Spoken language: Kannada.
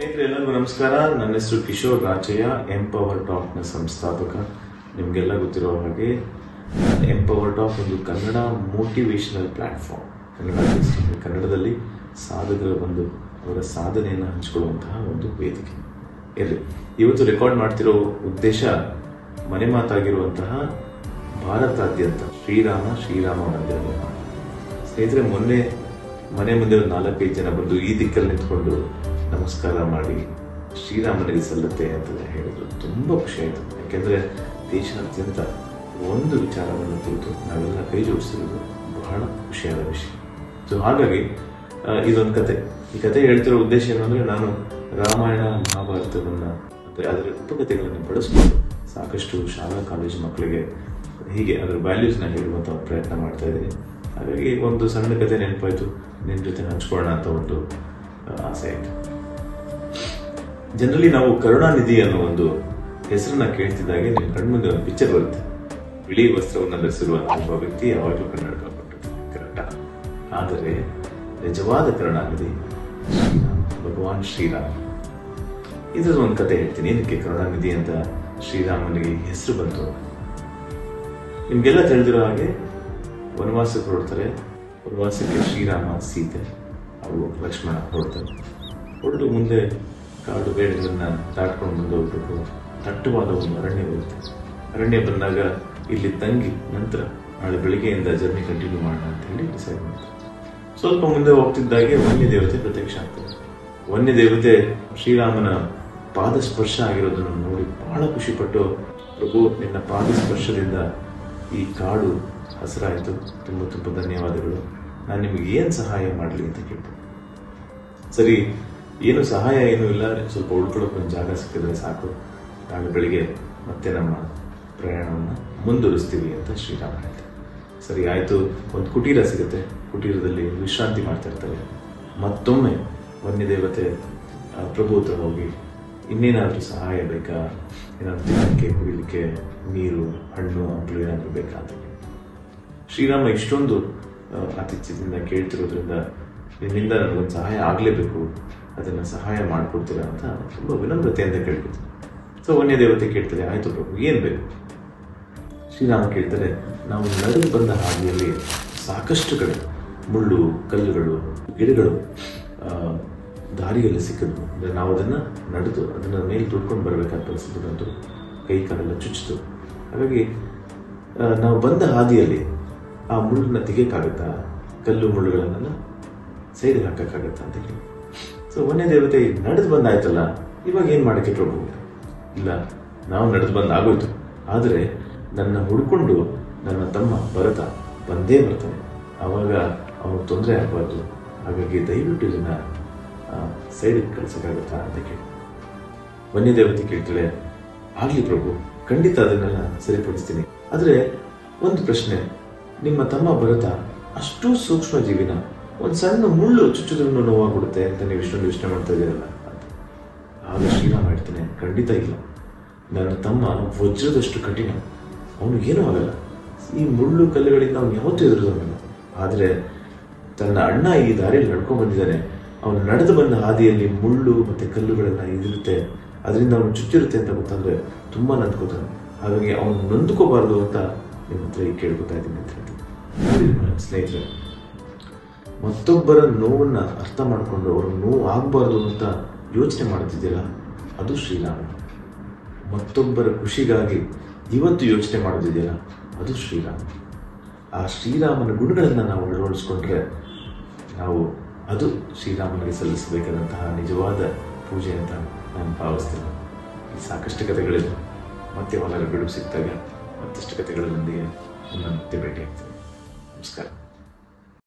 ಸ್ನೇಹಿತರೆ ಎಲ್ಲರಿಗೂ ನಮಸ್ಕಾರ ನನ್ನ ಹೆಸರು ಕಿಶೋರ್ ರಾಚಯ್ಯ ಎಂಪವರ್ ಟಾಕ್ನ ಸಂಸ್ಥಾಪಕ ನಿಮಗೆಲ್ಲ ಗೊತ್ತಿರೋ ಹಾಗೆ ಎಂಪವರ್ ಟಾಕ್ ಒಂದು ಕನ್ನಡ ಮೋಟಿವೇಶನಲ್ ಪ್ಲ್ಯಾಟ್ಫಾರ್ಮ್ ಕನ್ನಡ ಕನ್ನಡದಲ್ಲಿ ಸಾಧಕರು ಬಂದು ಅವರ ಸಾಧನೆಯನ್ನು ಹಂಚಿಕೊಳ್ಳುವಂತಹ ಒಂದು ವೇದಿಕೆ ಇರಲಿ ಇವತ್ತು ರೆಕಾರ್ಡ್ ಮಾಡ್ತಿರೋ ಉದ್ದೇಶ ಮನೆ ಮಾತಾಗಿರುವಂತಹ ಭಾರತಾದ್ಯಂತ ಶ್ರೀರಾಮ ಶ್ರೀರಾಮ ಮಂದಿರ ನಿರ್ಮಾಣ ಸ್ನೇಹಿತರೆ ಮೊನ್ನೆ ಮನೆ ಮುಂದೆ ಒಂದು ನಾಲ್ಕೈದು ಜನ ಬಂದು ಈ ದಿಕ್ಕಲ್ಲಿ ನಿಂತ್ಕೊಂಡು ನಮಸ್ಕಾರ ಮಾಡಿ ಶ್ರೀರಾಮನಿಗೆ ಸಲ್ಲತ್ತೆ ಅಂತ ಹೇಳಿದ್ರು ತುಂಬ ಖುಷಿ ಆಯಿತು ಯಾಕೆಂದರೆ ದೇಶಾದ್ಯಂತ ಒಂದು ವಿಚಾರವನ್ನು ಕುರಿತು ನಾವೆಲ್ಲ ಕೈ ಜೋಡಿಸಿರೋದು ಬಹಳ ಖುಷಿಯಾದ ವಿಷಯ ಸೊ ಹಾಗಾಗಿ ಆ, ಇದೊಂದು ಕತೆ ಈ ಕತೆ ಹೇಳ್ತಿರೋ ಉದ್ದೇಶ ಏನು ಅಂದರೆ ನಾನು ರಾಮಾಯಣ ಮಹಾಭಾರತವನ್ನು ಮತ್ತು ಅದರ ಉಪಕಥೆಗಳನ್ನು ಬಳಸ್ಕೊಂಡು ಸಾಕಷ್ಟು ಶಾಲಾ ಕಾಲೇಜು ಮಕ್ಕಳಿಗೆ ಹೀಗೆ ಅದರ ವ್ಯಾಲ್ಯೂಸ್ನ ಹೇಳುವಂಥ ಒಂದು ಪ್ರಯತ್ನ ಮಾಡ್ತಾ ಇದ್ದೀನಿ ಹಾಗಾಗಿ ಒಂದು ಸಣ್ಣ ಕತೆ ನೆನಪಾಯಿತು ನಿನ್ನ ಜೊತೆ ಹಂಚ್ಕೊಳ್ಳೋಣ ಅಂತ ಒಂದು ಆ, ಆಸೆ ಆಯಿತು ಜನರಲಿ ನಾವು ಕರುಣಾನಿಧಿ ಅನ್ನೋ ಒಂದು ಹೆಸರನ್ನ ಕೇಳ್ತಿದ್ದಾಗೆ ನಿಮ್ಮ ಕಣ್ಮುಂದೆ ಒಂದು ಪಿಕ್ಚರ್ ಬರುತ್ತೆ ಬಿಳಿ ವಸ್ತ್ರವನ್ನು ಧರಿಸಿರುವಂತಹ ಒಬ್ಬ ವ್ಯಕ್ತಿ ಯಾವಾಗಲೂ ಕನ್ನಡಕ ಕೊಟ್ಟಿರ್ತಾನೆ ಕರೆಕ್ಟಾ ಆದರೆ ನಿಜವಾದ ಕರುಣಾನಿಧಿ ಶ್ರೀರಾಮ್ ಭಗವಾನ್ ಶ್ರೀರಾಮ್ ಇದ್ರ ಒಂದು ಕತೆ ಹೇಳ್ತೀನಿ ಇದಕ್ಕೆ ಕರುಣಾನಿಧಿ ಅಂತ ಶ್ರೀರಾಮನಿಗೆ ಹೆಸರು ಬಂತು ಅಂತ. ನಿಮ್ಗೆಲ್ಲ ತಿಳಿದಿರೋ ಹಾಗೆ ವನವಾಸಕ್ಕೆ ಹೊರಡ್ತಾರೆ ವನವಾಸಕ್ಕೆ ಶ್ರೀರಾಮ ಸೀತೆ ಅವರು ಲಕ್ಷ್ಮಣ ಹೊರಡ್ತಾರೆ ಹೊರಟು ಮುಂದೆ ಕಾಡು ಬೇಡಗಳನ್ನ ದಾಟ್ಕೊಂಡು ಮುಂದೆ ಹೋಗ್ಬೇಕು ದಟ್ಟವಾದ ಒಂದು ಅರಣ್ಯ ಬರುತ್ತೆ ಅರಣ್ಯ ಬಂದಾಗ ಇಲ್ಲಿ ತಂಗಿ ನಂತರ ನಾಳೆ ಬೆಳಿಗ್ಗೆಯಿಂದ ಜರ್ನಿ ಕಂಟಿನ್ಯೂ ಮಾಡೋಣ ಅಂತ ಹೇಳಿ ಡಿಸೈಡ್ ಮಾಡ್ತಾರೆ ಸ್ವಲ್ಪ ಮುಂದೆ ಹೋಗ್ತಿದ್ದಾಗೆ ವನ್ಯ ದೇವತೆ ಪ್ರತ್ಯಕ್ಷ ಆಗ್ತದೆ ವನ್ಯ ದೇವತೆ ಶ್ರೀರಾಮನ ಪಾದ ಸ್ಪರ್ಶ ಆಗಿರೋದನ್ನು ನೋಡಿ ಬಹಳ ಖುಷಿಪಟ್ಟು ಪ್ರಭು ನಿನ್ನ ಪಾದ ಸ್ಪರ್ಶದಿಂದ ಈ ಕಾಡು ಹಸಿರಾಯಿತು ತುಂಬ ತುಂಬ ಧನ್ಯವಾದಗಳು ನಾನು ನಿಮಗೆ ಏನು ಸಹಾಯ ಮಾಡಲಿ ಅಂತ ಕೇಳ್ತೀನಿ ಸರಿ ಏನು ಸಹಾಯ ಏನೂ ಇಲ್ಲ ಸ್ವಲ್ಪ ಉಳ್ಕೊಳ್ಳೋಕೆ ಒಂದು ಜಾಗ ಸಿಕ್ಕಿದ್ರೆ ಸಾಕು ನಾಳೆ ಬೆಳಿಗ್ಗೆ ಮತ್ತೆ ನಮ್ಮ ಪ್ರಯಾಣವನ್ನು ಮುಂದುವರಿಸ್ತೀವಿ ಅಂತ ಶ್ರೀರಾಮ ಹೇಳ್ತಾರೆ ಸರಿ ಆಯಿತು ಒಂದು ಕುಟೀರ ಸಿಗುತ್ತೆ ಕುಟೀರದಲ್ಲಿ ವಿಶ್ರಾಂತಿ ಮಾಡ್ತಾ ಇರ್ತಾರೆ ಮತ್ತೊಮ್ಮೆ ವನ್ಯದೇವತೆ ಆ, ಪ್ರಭು ಹತ್ರ ಹೋಗಿ ಇನ್ನೇನಾದರೂ ಸಹಾಯ ಬೇಕಾ ಏನಾದರೂ ತಿನ್ನಕ್ಕೆ ಕುಡಿಲಿಕ್ಕೆ ನೀರು ಹಣ್ಣು ಹಂಪಲು ಏನಾದರೂ ಬೇಕಾ ಅಂತ ಕೇಳಿ. ಶ್ರೀರಾಮ ಇಷ್ಟೊಂದು ಆ, ಆತಿಥ್ಯದಿಂದ ಕೇಳ್ತಿರೋದ್ರಿಂದ ನಿನ್ನಿಂದ ನನಗೊಂದು ಸಹಾಯ ಆಗಲೇಬೇಕು ಅದನ್ನು ಸಹಾಯ ಮಾಡಿಕೊಡ್ತೀರಾ ಅಂತ ತುಂಬ ವಿನಮ್ರತೆಯಿಂದ ಕೇಳ್ಕೊತೀನಿ ಸೊ ವನ್ಯ ದೇವತೆ ಕೇಳ್ತಾರೆ ಆಯಿತು ಪ್ರಭು ಏನು ಬೇಕು ಶ್ರೀರಾಮ ಕೇಳ್ತಾರೆ ನಾವು ನಡೆದು ಬಂದ ಹಾದಿಯಲ್ಲಿ ಸಾಕಷ್ಟು ಕಡೆ ಮುಳ್ಳು ಕಲ್ಲುಗಳು ಗಿಡಗಳು ಆ, ದಾರಿಯಲ್ಲಿ ಸಿಕ್ಕಿದ್ವು ಅಂದರೆ ನಾವು ಅದನ್ನು ನಡೆದು ಅದನ್ನು ಮೇಲೆ ತುಳ್ಕೊಂಡು ಬರಬೇಕಾದ ಪರಿಸ್ಥಿತಿ ಬಂತು ಕೈ ಕಾಲೆಲ್ಲ ಚುಚ್ಚಿತು ಹಾಗಾಗಿ ಆ, ನಾವು ಬಂದ ಹಾದಿಯಲ್ಲಿ ಆ ಮುಳ್ಳನ್ನ ತೆಗಿಯೋಕ್ಕಾಗತ್ತಾ ಕಲ್ಲು ಮುಳ್ಳುಗಳನ್ನೆಲ್ಲ ಸೈಡಿಗೆ ಹಾಕೋಕ್ಕಾಗತ್ತಾ ಅಂತ ಹೇಳಿ ಸೊ ವನ್ಯ ದೇವತೆ ನಡೆದು ಬಂದಾಯ್ತಲ್ಲ ಇವಾಗ ಏನು ಮಾಡೋಕ್ಕೆ ಪ್ರಭು ಇಲ್ಲ ನಾವು ನಡೆದು ಬಂದು ಆಗೋಯ್ತು ಆದರೆ ನನ್ನ ಹುಡ್ಕೊಂಡು ನನ್ನ ತಮ್ಮ ಭರತ ಬಂದೇ ಬರ್ತಾನೆ ಆವಾಗ ಅವನು ತೊಂದರೆ ಆಗಬಾರ್ದು ಹಾಗಾಗಿ ದಯವಿಟ್ಟು ಇದನ್ನ ಸೈಡಿಗೆ ಕಳ್ಸೋಕ್ಕಾಗತ್ತಾ ಅಂತ ಕೇಳಿ ವನ್ಯದೇವತೆ ಕೇಳ್ತಾಳೆ ಆಗ್ಲಿ ಪ್ರಭು ಖಂಡಿತ ಅದನ್ನೆಲ್ಲ ಸರಿಪಡಿಸ್ತೀನಿ ಆದರೆ ಒಂದು ಪ್ರಶ್ನೆ ನಿಮ್ಮ ತಮ್ಮ ಭರತ ಅಷ್ಟು ಸೂಕ್ಷ್ಮ ಜೀವಿನ ಒಂದು ಸಣ್ಣ ಮುಳ್ಳು ಚುಚ್ಚಿದ್ರೂ ನೋವಾಗ್ಬಿಡುತ್ತೆ ಅಂತ ನೀವು ಇಷ್ಟೊಂದು ಯೋಚನೆ ಮಾಡ್ತಾ ಇದ್ದೀರಲ್ಲ ಅಂತ ಆಗ ಶ್ರೀರಾಮ ಹೇಳ್ತಾನೆ ಖಂಡಿತ ಇಲ್ಲ ನನ್ನ ತಮ್ಮ ವಜ್ರದಷ್ಟು ಕಠಿಣ ಅವನು ಏನೂ ಆಗಲ್ಲ ಈ ಮುಳ್ಳು ಕಲ್ಲುಗಳಿಂದ ಅವನು ಯಾವತ್ತೂ ಎದುರಿದವನಲ್ಲ ಆದರೆ ತನ್ನ ಅಣ್ಣ ಈ ದಾರಿಯಲ್ಲಿ ನಡ್ಕೊಂಡು ಬಂದಿದ್ದಾನೆ ಅವನು ನಡೆದು ಬಂದ ಹಾದಿಯಲ್ಲಿ ಮುಳ್ಳು ಮತ್ತೆ ಕಲ್ಲುಗಳೆಲ್ಲ ಇದಿರುತ್ತೆ ಅದರಿಂದ ಅವನು ಚುಚ್ಚಿರುತ್ತೆ ಅಂತ ಗೊತ್ತಾದ್ರೆ ತುಂಬಾ ನೊಂದ್ಕೋತಾನೆ ಹಾಗಾಗಿ ಅವನು ನೊಂದ್ಕೋಬಾರ್ದು ಅಂತ ನಿಮ್ಮ ಹತ್ರ ಈಗ ಕೇಳ್ಕೊತಾ ಇದ್ದೀನಿ ಅಂತ ಹೇಳ್ತೀನಿ ನೋಡಿ ಸ್ನೇಹಿತರೆ ಮತ್ತೊಬ್ಬರ ನೋವನ್ನ ಅರ್ಥ ಮಾಡಿಕೊಂಡು ಅವರ ನೋವು ಆಗಬಾರ್ದು ಅಂತ ಯೋಚನೆ ಮಾಡ್ತಿದ್ದೀರಾ ಅದು ಶ್ರೀರಾಮ ಮತ್ತೊಬ್ಬರ ಖುಷಿಗಾಗಿ ಇವತ್ತು ಯೋಚನೆ ಮಾಡೋದಿದೆಯಲ್ಲ ಅದು ಶ್ರೀರಾಮ ಆ ಶ್ರೀರಾಮನ ಗುಣಗಳನ್ನು ನಾವು ಅಳವಡಿಸ್ಕೊಂಡ್ರೆ ನಾವು ಅದು ಶ್ರೀರಾಮನಿಗೆ ಸಲ್ಲಿಸಬೇಕಾದಂತಹ ನಿಜವಾದ ಪೂಜೆ ಅಂತ ನಾನು ಭಾವಿಸ್ತೇನೆ ಈ ಸಾಕಷ್ಟು ಕಥೆಗಳಿವೆ ಮತ್ತೆ ಹೊಲರ ಬಿಡುವು ಸಿಕ್ತಾಗ ಮತ್ತಷ್ಟು ಕಥೆಗಳೊಂದಿಗೆ ನಿಮ್ಮನ್ನು ಮತ್ತೆ ಭೇಟಿ ಆಗ್ತೀನಿ ನಮಸ್ಕಾರ